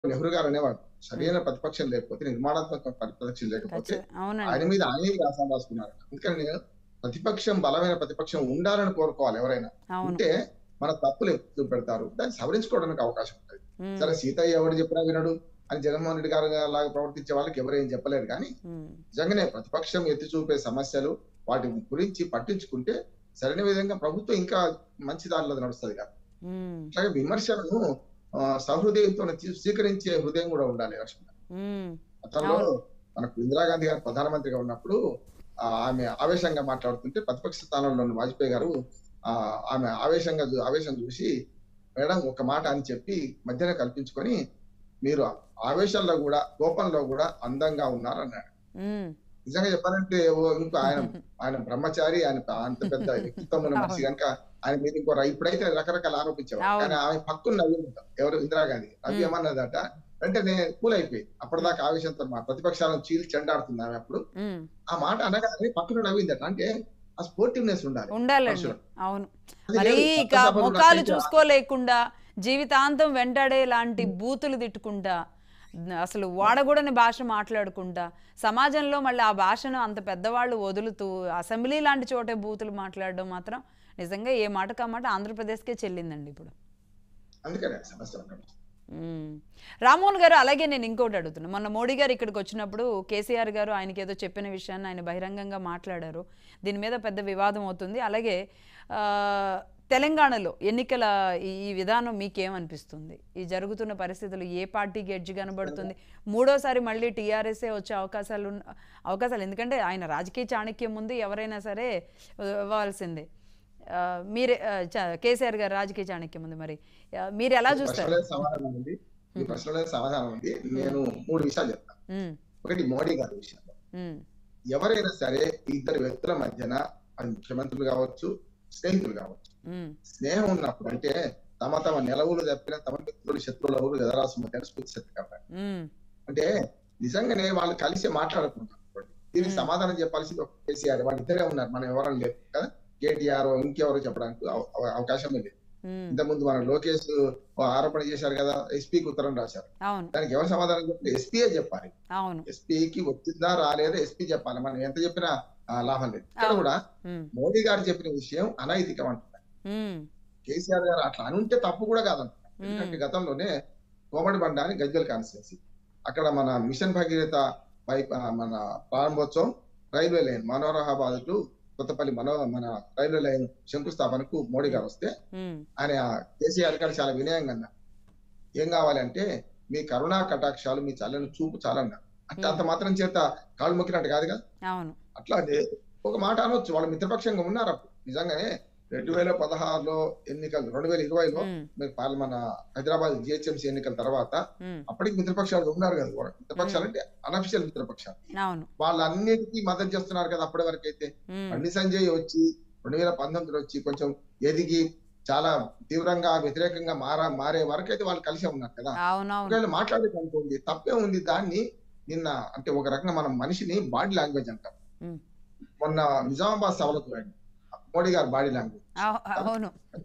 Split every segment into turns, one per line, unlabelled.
నెహ్రూ గారు అనేవాడు సరైన ప్రతిపక్షం లేకపోతే నిర్మాణాత్మక ప్రతిపక్షం లేకపోతే
ఖచ్చితంగా. అవునండి
ఆయన మీద ఆయనే వ్యాసం రాసుకున్నారు అందుకని నేను ప్రతిపక్షం బలమైన ప్రతిపక్షం ఉండాలని కోరుకోవాలి ఎవరైనా
అవును
ఉంటే మన తప్పులు ఎత్తు పెడతారు దాన్ని సవరించుకోవడానికి అవకాశం ఉంటుంది
ఉమ్,
సరే సీతయ్య ఎవరు చెప్పినా వినడు అని జగన్మోహన్ రెడ్డి గారు లాగా ప్రవర్తించే వాళ్ళకి ఎవరేం చెప్పలేరు కానీ
ఉమ్,
నిజంగానే ప్రతిపక్షం ఎత్తి చూపే సమస్యలు వాటి గురించి పట్టించుకుంటే సరైన విధంగా ప్రభుత్వం ఇంకా మంచి దారిలో నడుస్తుంది కదా
ఉమ్,
అట్లాగే విమర్శలను ఆ, సహృదయంతో తీ- స్వీకరించే హృదయం కూడా ఉండాలి లక్ష్మణ
ఉమ్,
గతంలో
అవును.
మనకు ఇందిరాగాంధీ గారు ప్రధానమంత్రిగా ఉన్నప్పుడు ఆ, ఆమె ఆవేశంగా మాట్లాడుతుంటే ప్రతిపక్ష స్థానంలో ఉన్న వాజ్పేయి గారు ఆ ఆమె ఆవేశంగా చూ- ఆవేశం చూసి మేడం ఒక మాట అని చెప్పి మధ్యన కల్పించుకొని మీరు ఆవేశంలో కూడా కోపంలో కూడా అందంగా ఉన్నారు అన్నాడు
ఉమ్,
నిజంగా చెప్పాలంటే ఓ ఇంకో ఆయన ఆయన బ్రహ్మచారి ఆయన అంత పెద్ద వ్యక్తిత్వం ఉన్న మనిషి
అవును.
కనుక ఆయన మీద ఇంకో ర- ఇప్పుడైతే రకరకాల ఆరోపించేవారు
అవును.
కానీ ఆమె పక్కన నవ్వింది ఎవరు ఇందిరాగాంధీ నవ్వి
మ్.
ఏమన్నదట వెంటనే కూల్ అయిపోయి అప్పటిదాకా ఆవేశంతో మా ప్రతిపక్షాలను చీల్చి చెండాడుతుంది ఆమె అప్పుడు
ఉమ్.
ఆ మాట అనగానే పక్కన నవ్విందట అంటే ఆ స్పోర్టివ్నెస్ ఉండాలి
ఉండాలండి
మనుషులు.
అవును
అది
మరి
లేదు.
ఇక
చట్టసభలు
ముఖాలు
రచించే-
చూసుకోలేకుండా జీవితాంతం వెంటాడే లాంటి బూతులు తిట్టుకుంటా అసలు వాడకూడని భాష మాట్లాడుకుంటా సమాజంలో మళ్ళీ ఆ భాషను అంత పెద్దవాళ్ళు వదులుతూ అసెంబ్లీ లాంటి చోటే బూతులు మాట్లాడడం మాత్రం నిజంగా ఏ మాట కామాట ఆంధ్రప్రదేశ్కే చెల్లిందండి ఇప్పుడు
అందుకనే సమస్య ఉండదు.
మ్మ్. రామ్మోహన్ గారు అలాగే నేను ఇంకోటి అడుగుతున్నాను మొన్న మోడీ గారు ఇక్కడికి వచ్చినప్పుడు కేసీఆర్ గారు ఆయనకి ఏదో చెప్పిన విషయాన్ని ఆయన బహిరంగంగా మాట్లాడారు దీని మీద పెద్ద వివాదం అవుతుంది అలాగే ఆ, తెలంగాణలో ఎన్నికల ఈ ఈ విధానం మీకేమనిపిస్తుంది ఈ జరుగుతున్న పరిస్థితులు ఏ పార్టీకి ఎడ్జ్ కనబడుతుంది మూడోసారి మళ్ళీ టీఆర్ఎస్ఏ వచ్చే అవకాశాలు ఉన్న- అవకాశాలు ఎందుకంటే ఆయన రాజకీయ చాణక్యం ముందు ఎవరైనా సరే ఇవ్వాల్సిందే ఆ, మీరే ఆ, చ- కేసీఆర్ గారు రాజకీయ చాణక్యం ఉంది మరి ఆ, మీరు ఎలా
ఈ
చూస్తారు
ప్రశ్నలో సమాధానం ఉంది ఈ ప్రశ్నలో సమాధానం ఉంది నేను మూడు విషయాలు చెప్తాను
మ్మ్.
ఒకటి మోడీ గారి విషయంలో
మ్మ్.
ఎవరైనా సరే ఇద్దరు వ్యక్తుల మధ్యన అది ముఖ్యమంత్రులు కావచ్చు స్నేహితులు కావచ్చు
మ్మ్.
స్నేహం ఉన్నప్పుడు అంటే తమ తమ నిలవులు తప్పిన తమ మిత్రులు శత్రువులు ఎవరు ఎదరాసు మధ్య స్ఫూర్తి శక్తి కాబట్టి
మ్మ్.
అంటే నిజంగానే వాళ్ళు కలిసి మాట్లాడుకుంటారు దీనికి
మ్మ్.
సమాధానం చెప్పాల్సింది ఒక కేసీఆర్ వాళ్ళు ఇద్దరే ఉన్నారు మనం ఎవరం లేదు కదా కేటీఆర్ ఇంకెవరో చెప్పడానికి అవ- అవ- అవకాశం లేదు
మ్మ్.
ఇంతకుముందు మన లోకేష్ ఓ ఆరోపణ చేశారు కదా ఎస్పీకి ఉత్తరం రాశారు
అవును
దానికి ఎవరు సమాధానం చెప్పి ఎస్పీఏ చెప్పాలి
అవును
ఎస్పీకి వచ్చిందా రాలేదా ఎస్పీ చెప్పాలి మనం ఎంత చెప్పినా ఆ, లాభం లేదు ఇక్కడ
అవును.
కూడా
మ్మ్.
మోడీ గారు చెప్పిన విషయం అనైతికం అంటున్నారు
మ్మ్.
కేసీఆర్ గారు అట్లా అనుంటే తప్పు కూడా కాదంటున్నారు ఎందుకంటే
మ్మ్.
గతంలోనే కోమడి బండ అని గజ్వెల్ కాన్స్టిట్యున్సీ అక్కడ మన మిషన్ భగీరథ పైప్ ఆ, మన ప్రారంభోత్సవం railway line Manoharabad to Kothapalli మనో మన రైల్వే లైన్ శంకుస్థాపనకు మోడీ గారు వస్తే
మ్మ్.
ఆయన కేసీఆర్ గారు చాలా వినయంగా అన్నారు ఏం కావాలంటే మీ కరుణా కటాక్షాలు మీ చల్లని చూపు చాలన్నారు అంటే అంత మాత్రం చేత కాళ్ళు మొక్కినట్టు కాదు కదా
అవును
అట్లాగే ఒక మాట అనొచ్చు వాళ్ళు మిత్రపక్షంగా ఉన్నారు అప్పుడు నిజంగానే రెండు వేల పదహారులో ఎన్నికలు రెండు వేల ఇరవైలో
మ్మ్.
మీరు పాల్- మన హైదరాబాద్ జిహెచ్ఎంసీ ఎన్నికల తర్వాత
మ్మ్.
అప్పటికి మిత్రపక్షాలు ఉన్నారు కదా కూడా మిత్రపక్షాలు అంటే అనఫిషియల్ మిత్రపక్షాలు
అవును
వాళ్ళన్నిటికీ మద్దతు చేస్తున్నారు కదా అప్పటి వరకు అయితే
మ్మ్.
బండి సంజయ్ వచ్చి రెండు వేల పంతొమ్మిదిలో వచ్చి కొంచెం ఎదిగి చాలా తీవ్రంగా వ్యతిరేకంగా మారా మారే వరకు అయితే వాళ్ళు కలిసే ఉన్నారు కదా
అవునవును
ఒకవేళ మాట్లాడేది అనుకోండి తప్పే ఉంది దాన్ని నిన్న అంటే ఒక రకంగా మనం మనిషిని బాడీ లాంగ్వేజ్ అంటాం
మ్మ్.
మొన్న నిజామాబాద్ సభలకు వెళ్ళండి మోడీ గారు బాడీ లాంగ్వేజ్
అవు- అవును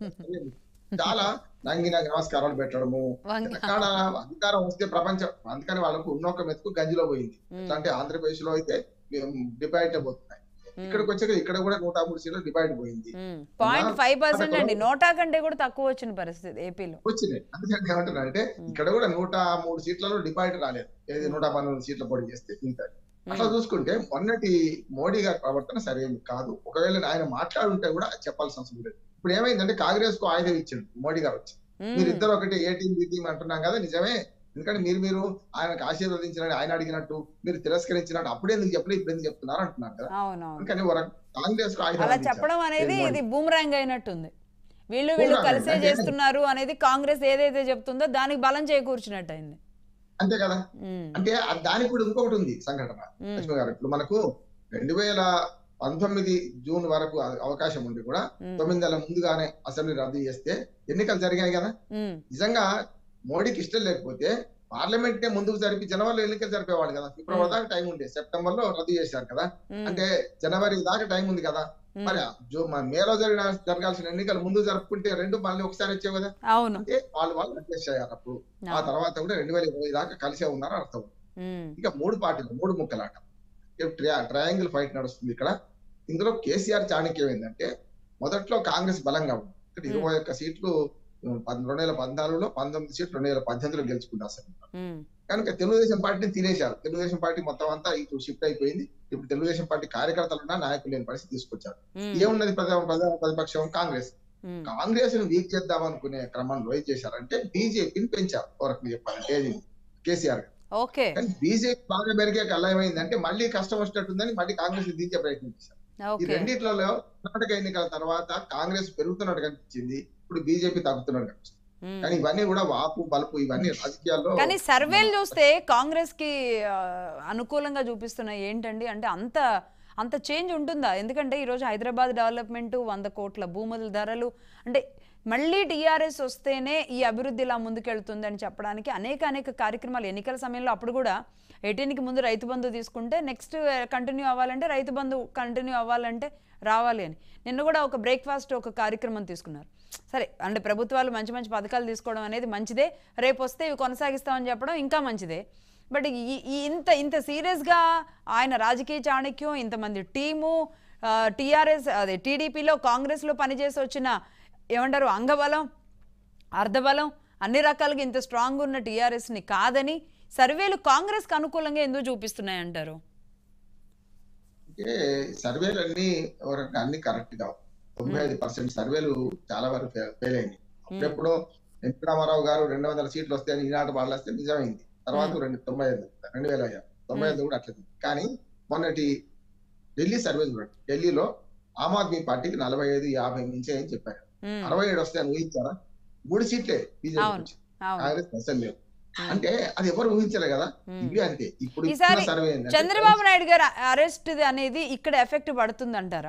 చాలా నంగిన నమస్కారాలు పెట్టడము
వంగి-
తెలంగాణ అధికారం వస్తే ప్రపంచం అందుకని వాళ్ళకు ఉన్నొక్క మెతుకు గంజిలో పోయింది
మ్మ్.
ఎట్లా అంటే ఆంధ్రప్రదేశ్ లో అయితే డిబైట్ పోతున్నాయి
మ్మ్.
ఇక్కడికి వచ్చాక ఇక్కడ కూడా నూట మూడు సీట్లు డిబైట్ పోయింది
మ్మ్. పాయింట్ ఫైవ్ పర్సెంట్
అక్కడ
అండి నోటా కంటే కూడా తక్కువ వచ్చిన పరిస్థితి ఏపీలో
వచ్చినాయి అందుకని ఏమంటున్నా అంటే ఇక్కడ కూడా నూట మూడు సీట్లలో డిపాజిట్ రాలేదు ఏది నూట పన్నెండు సీట్ల పోటీ చేస్తే మిగతా అట్లా చూసుకుంటే మొన్నటి మోడీ గారి ప్రవర్తన సరైనది కాదు ఒకవేళ ఆయన మాట్లాడుంటే కూడా చెప్పాల్సిన అవసరం లేదు ఇప్పుడు ఏమైందంటే కాంగ్రెస్ కు ఆయుధం ఇచ్చిండు మోడీ గారు వచ్చి మీరు ఇద్దరు ఒకటి ఏ టీం బి టీం అంటున్నాం కదా నిజమే ఎందుకంటే మీరు మీరు ఆయనకు ఆశీర్వదించినని ఆయన అడిగినట్టు మీరు తిరస్కరించినట్టు అప్పుడే ఎందుకు చెప్పలేదు ఇప్పుడు ఎందుకు చెప్తున్నారు అంటున్నారు కదా
అవునవును
అందుకని ఒక రకం కాంగ్రెస్ కు ఆయుధం
అలా
అందించారు.
చెప్పడం అనేది
ఏమో
ఇది బూమరాంగ్ అయినట్టుంది వీళ్ళు వీళ్ళు
Boomerang
కలిసే
అంటే-
చేస్తున్నారు అనేది కాంగ్రెస్ ఏదైతే చెప్తుందో దానికి బలం చేకూర్చినట్టు అయింది
అంతే కదా
మ్మ్.
అంటే ఆ- దానికి కూడా ఇంకొకటి ఉంది సంఘటన
మ్మ్.
లక్ష్మి గారు ఇప్పుడు మనకు రెండు వేల పంతొమ్మిది జూన్ వరకు అ- అవకాశం ఉండి కూడా
మ్మ్.
తొమ్మిది నెలల ముందుగానే అసెంబ్లీ రద్దు చేస్తే ఎన్నికలు జరిగాయి కదా
మ్మ్.
నిజంగా మోడీకి ఇష్టం లేకపోతే పార్లమెంట్ నే ముందుకు జరిపి జనవరిలో ఎన్నికలు జరిపేవాడు కదా ఫిబ్రవరి దాకా టైం ఉండే సెప్టెంబర్ లో రద్దు చేశారు కదా
మ్మ్.
అంటే జనవరి దాకా టైం ఉంది కదా మరి జో- మన మేలో జరిగిన జరగాల్సిన ఎన్నికలు ముందు జరుపుకుంటే రెండు మళ్ళీ ఒకసారి వచ్చావు కదా
అవును
అంటే వాళ్ళు వాళ్ళు అడ్జస్ట్ అయ్యారు అప్పుడు ఆ తర్వాత కూడా రెండు వేల ఇరవై దాకా కలిసే ఉన్నారు అర్థం
ఉమ్,
ఇంకా మూడు పార్టీలు మూడు ముక్కలాట ట్రయాంగిల్ ఫైట్ నడుస్తుంది ఇక్కడ ఇందులో కేసీఆర్ చాణక్యం ఏంటంటే మొదట్లో కాంగ్రెస్ బలంగా ఉంది ఇక్కడ ఇరవై ఒక్క సీట్లు ఉమ్, పద్- రెండు వేల పద్నాలుగులో పంతొమ్మిది సీట్లు రెండు వేల పద్దెనిమిదిలో గెలుచుకుంది అసలు
ఉమ్,
కనుక తెలుగుదేశం పార్టీని తినేశారు తెలుగుదేశం పార్టీ మొత్తం అంతా ఇటు షిఫ్ట్ అయిపోయింది ఇప్పుడు తెలుగుదేశం పార్టీ కార్యకర్తలు ఉన్న నాయకులు లేని పరిస్థితి తీసుకొచ్చారు
ఉమ్,
ఏమున్నది ప్రధాన ప్రధాన ప్రతిపక్షం కాంగ్రెస్
ఉమ్,
కాంగ్రెస్ ను వీక్ చేద్దాం అనుకునే క్రమంలో ఏం చేశారంటే బీజేపీని పెంచారు వరకు చెప్పాలంటే ఏది కేసీఆర్ గారు.
ఓకే
కానీ బీజేపీ బాగా పెరిగే కల్లా ఏమైందంటే మళ్ళీ కష్టం వచ్చినట్టుందని మళ్ళీ కాంగ్రెస్ ని దించే ప్రయత్నం చేశారు ఈ
ఓకే
రెండిట్లలో కర్ణాటక ఎన్నికల తర్వాత కాంగ్రెస్ పెరుగుతున్నట్టు కనిపించింది ఇప్పుడు బీజేపీ తగ్గుతున్నట్టు కనిపిస్తుంది
ఉమ్.
కానీ ఇవన్నీ కూడా వాపు బలుపు ఇవన్నీ రాజకీయాల్లో
కానీ సర్వేలు చూస్తే కాంగ్రెస్ కి ఆ, అనుకూలంగా చూపిస్తున్నాయి ఏంటండి అంటే అంత అంత చేంజ్ ఉంటుందా ఎందుకంటే ఈరోజు హైదరాబాద్ డెవలప్మెంట్ వంద కోట్ల భూముల ధరలు అంటే మళ్ళీ టీఆర్ఎస్ వస్తేనే ఈ అభివృద్ధి ఇలా ముందుకెళ్తుంది అని చెప్పడానికి అనేక అనేక కార్యక్రమాలు ఎన్నికల సమయంలో అప్పుడు కూడా ఎయిటీన్కి ముందు రైతు బంధు తీసుకుంటే నెక్స్ట్ కంటిన్యూ అవ్వాలంటే రైతు బంధు కంటిన్యూ అవ్వాలంటే రావాలి అని నిన్న కూడా ఒక బ్రేక్ఫాస్ట్ ఒక కార్యక్రమం తీసుకున్నారు సరే అంటే ప్రభుత్వాలు మంచి మంచి పథకాలు తీసుకోవడం అనేది మంచిదే రేపు వస్తే ఇవి కొనసాగిస్తామని చెప్పడం ఇంకా మంచిదే బట్ ఈ ఈ ఇంత ఇంత సీరియస్గా ఆయన రాజకీయ చాణక్యం ఇంతమంది టీము టీఆర్ఎస్ అదే టీడీపీలో కాంగ్రెస్లో పనిచేసి వచ్చిన ఏమంటారు అంగబలం అర్ధబలం అన్ని రకాలుగా ఇంత స్ట్రాంగ్ ఉన్న టీఆర్ఎస్ని కాదని సర్వేలు కాంగ్రెస్కి అనుకూలంగా ఎందుకు చూపిస్తున్నాయి అంటారు
అంటే సర్వేలు అన్ని ఒక రకంగా అన్ని కరెక్ట్ కావు తొంభై ఐదు పర్సెంట్ సర్వేలు చాలా వరకు ఫెయిల్ అయింది అప్పుడెప్పుడో ఎన్టీ రామారావు గారు రెండు వందల సీట్లు వస్తాయని ఈనాటి వాళ్ళు వస్తే నిజమైంది తర్వాత రెండు తొంభై ఐదు రెండు వేల ఐదు తొంభై ఐదు కూడా అట్లేదు కానీ మొన్నటి ఢిల్లీ సర్వే చూడండి ఢిల్లీలో ఆమ్ ఆద్మీ పార్టీకి నలభై ఐదు యాభై మించే అని చెప్పారు
ఉమ్,
అరవై ఏడు వస్తాయని ఊహించారా మూడు సీట్లే బీజేపీ
అవును. అవును
కాంగ్రెస్ అసలు లేవు
ఉమ్,
అంటే అది ఎవరు ఊహించలే కదా
ఉమ్.
ఇవి అంతే ఇప్పుడు
ఈసారి
ఇచ్చిన సర్వే ఏంటంటే
చంద్రబాబు నాయుడు గారు అరెస్ట్ అనేది ఇక్కడ ఎఫెక్ట్ పడుతుంది అంటారా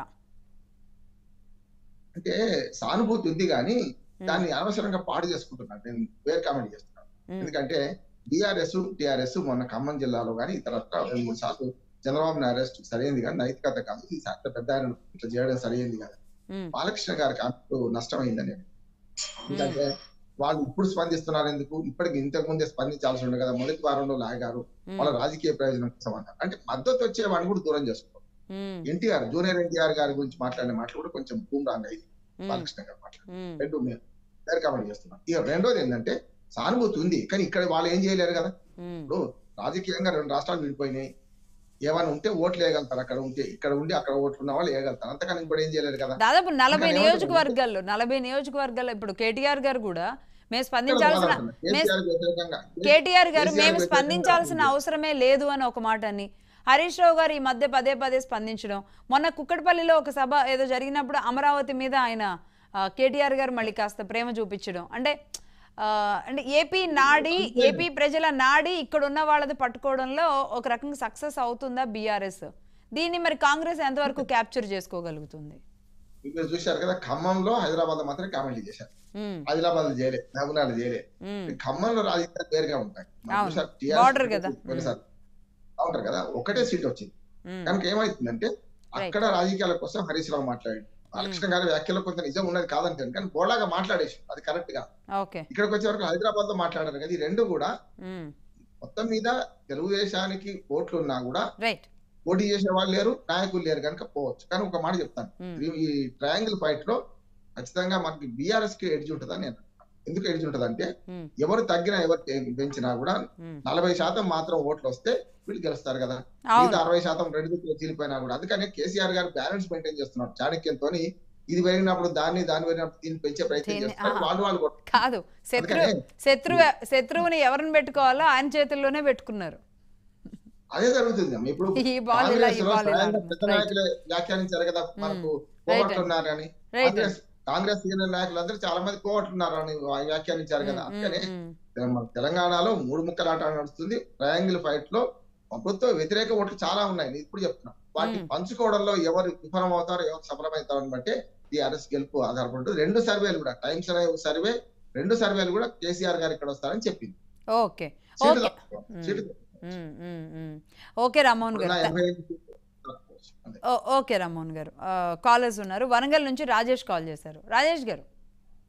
అంటే సానుభూతి ఉంది కానీ దాన్ని అనవసరంగా పాడు చేసుకుంటున్నాను నేను వేర్ కామెంట్ చేస్తున్నాను ఎందుకంటే బీఆర్ఎస్ టిఆర్ఎస్ మొన్న ఖమ్మం జిల్లాలో కానీ ఇతరత్ర రెండు మూడు సార్లు చంద్రబాబు నాయుడు అరెస్ట్ సరైంది కానీ నైతికత కాదు ఈ శాఖ పెద్ద ఆయన ఇట్లా చేయడం సరైంది కాదు బాలకృష్ణ గారికి అప్పుడు నష్టమైందని ఎందుకంటే వాళ్ళు ఇప్పుడు స్పందిస్తున్నారు ఎందుకు ఇప్పటికి ఇంతకు ముందే స్పందించాల్సి ఉండే కదా మొదటి వారంలో లాగారు వాళ్ళ రాజకీయ ప్రయోజనం కోసం అన్నారు అంటే మద్దతు వచ్చే వాడిని కూడా దూరం చేసుకోవాలి ఎన్టీఆర్ జూనియర్ ఎన్టీఆర్ గారి గురించి మాట్లాడిన మాటలు కూడా కొంచెం బూమ్రాంగ్ అయింది బాలకృష్ణ గారు మాట్లాడారు రెండు మేము వేరే కామెంట్ చేస్తున్నాం ఇక రెండోది ఏంటంటే సానుభూతి ఉంది కానీ ఇక్కడ వాళ్ళు ఏం చేయలేరు కదా ఇప్పుడు రాజకీయంగా రెండు రాష్ట్రాలు విడిపోయినాయి ఏమైనా ఉంటే ఓట్లు వేయగలుగుతారు అక్కడ ఉంటే ఇక్కడ ఉండి అక్కడ ఓట్లు ఉన్న వాళ్ళు వేయగలుగుతారు అంతకని ఇప్పుడు ఏం చేయలేరు కదా
దాదాపు నలభై
ఇంకా
నియోజకవర్గాల్లో నలభై నియోజకవర్గాల్లో ఇప్పుడు కేటీఆర్ గారు కూడా మేము స్పందించాల్సిన
కేసీఆర్ వ్యతిరేకంగా
కేటీఆర్ గారు
కేసీఆర్
మేము
వ్యతిరేకంగా
స్పందించాల్సిన
ఉంది.
అవసరమే లేదు అని ఒక మాట అని హరీష్ రావు గారు ఈ మధ్య పదే పదే స్పందించడం మొన్న కుక్కటిపల్లిలో ఒక సభ ఏదో జరిగినప్పుడు అమరావతి మీద ఆయన ఆ, కేటీఆర్ గారు మళ్ళీ కాస్త ప్రేమ చూపించడం అంటే ఆ, అంటే ఏపీ నాడి ఏపీ ప్రజల నాడి ఇక్కడ ఉన్న వాళ్ళది పట్టుకోవడంలో ఒక రకంగా సక్సెస్ అవుతుందా బీఆర్ఎస్ దీన్ని మరి కాంగ్రెస్ ఎంతవరకు క్యాప్చర్ చేసుకోగలుగుతుంది
మీరు చూశారు కదా ఖమ్మంలో హైదరాబాద్ మాత్రం కామెంట్ చేశారు
ఉమ్,
ఆదిలాబాద్ చేయలే మహబూనాలు చేయలే
ఉమ్,
ఖమ్మంలో రాజకీయాలు వేరుగా ఉంటాయి మనం
అవును.
చూశారు, TRS
Border కదా.
పోయినసారి ఉంటారు కదా ఒకటే సీట్ వచ్చింది
ఉమ్,
కనుక ఏమైతుందంటే అక్కడ రాజకీయాల కోసం హరీష్ రావు మాట్లాడాడు బాలకృష్ణ గారి వ్యాఖ్యలో కొంత నిజం ఉన్నది కాదంటాను కానీ బోలాగా మాట్లాడేసి అది కరెక్ట్ గా
ఓకే
ఇక్కడికి వచ్చే వరకు హైదరాబాద్ లో మాట్లాడారు కదా ఈ రెండు కూడా
ఉమ్,
మొత్తం మీద తెలుగుదేశానికి ఓట్లు ఉన్నా కూడా
రైట్
పోటీ చేసే వాళ్ళు లేరు నాయకులు లేరు కనుక పోవచ్చు కానీ ఒక మాట చెప్తాను
ఉమ్,
ఈ- ఈ ట్రయాంగిల్ ఫైట్ లో ఖచ్చితంగా మనకి బీఆర్ఎస్ కి ఎడ్జ్ ఉంటుందని నేను అంటున్నాను. ఎందుకు ఎడ్జ్ ఉంటదంటే
ఉమ్,
ఎవరు తగ్గినా ఎవరు పె- పెంచినా కూడా
ఉమ్.
నలభై శాతం మాత్రం ఓట్లు వస్తే వీళ్ళు గెలుస్తారు కదా
అవును
మిగతా అరవై శాతం రెండు దిక్కులు చీలిపోయినా కూడా అందుకని కేసీఆర్ గారు బ్యాలెన్స్ మెయింటైన్ చేస్తున్నారు చాణక్యంతో ఇది పెరిగినప్పుడు దాన్ని దాన్ని పెరిగినప్పుడు దీన్ని పెంచే ప్రయత్నం
దీన్ని-
చేస్తున్నారు
ఆ.
వాళ్ళు వాళ్ళు కొట్టు-
కాదు శత్రు
అందుకనే
శత్రువు శత్రువుని ఎవరిని పెట్టుకోవాలో ఆయన చేతుల్లోనే పెట్టుకున్నారు
అదే జరుగుతుంది అమ్మ. ఇప్పుడు
ఈ బాల్ ఇలా ఈ
కాంగ్రెస్ లో
బాల్ ఇలా
స్వయంగా పెద్ద నాయకులే వ్యాఖ్యానించారు కదా మనకు కోవట్లున్నారని
రైట్
కాంగ్రెస్ కాంగ్రెస్ సీనియర్ నాయకులందరూ చాలా మంది కోవట్లున్నారని వ్యాఖ్యానించారు కదా అందుకనే మన తెలంగాణలో మూడు ముక్కల ఆట నడుస్తుంది ట్రయాంగిల్ ఫైట్ లో ప్రభుత్వ వ్యతిరేక ఓట్లు చాలా ఉన్నాయి నేను ఇప్పుడు చెప్తున్నా వాటిని
మ్మ్.
పంచుకోవడంలో ఎవరు విఫలం అవుతారో ఎవరు సఫలమవుతారని బట్టి టీఆర్ఎస్ గెలుపు ఆధారపడుతుంది రెండు సర్వేలు కూడా టైమ్స్ అనే సర్వే రెండు సర్వేలు కూడా కేసీఆర్ గారు ఇక్కడ వస్తారని చెప్పింది
ఓకే
సీటు
ఓకే
తక్కువ. సీటు తక్కువ.
ఉమ్, ఉమ్, ఉమ్. ఓకే రామ్మోహన్
ఇప్పుడున్న
గారు
ఎనభై ఐదు సీట్లు తక్కువ. చెప్పుకోవచ్చు అంతే
ఓ- ఓకే రామ్మోహన్ గారు కాలర్స్ ఉన్నారు వరంగల్ నుంచి రాజేష్ కాల్ చేశారు రాజేష్ గారు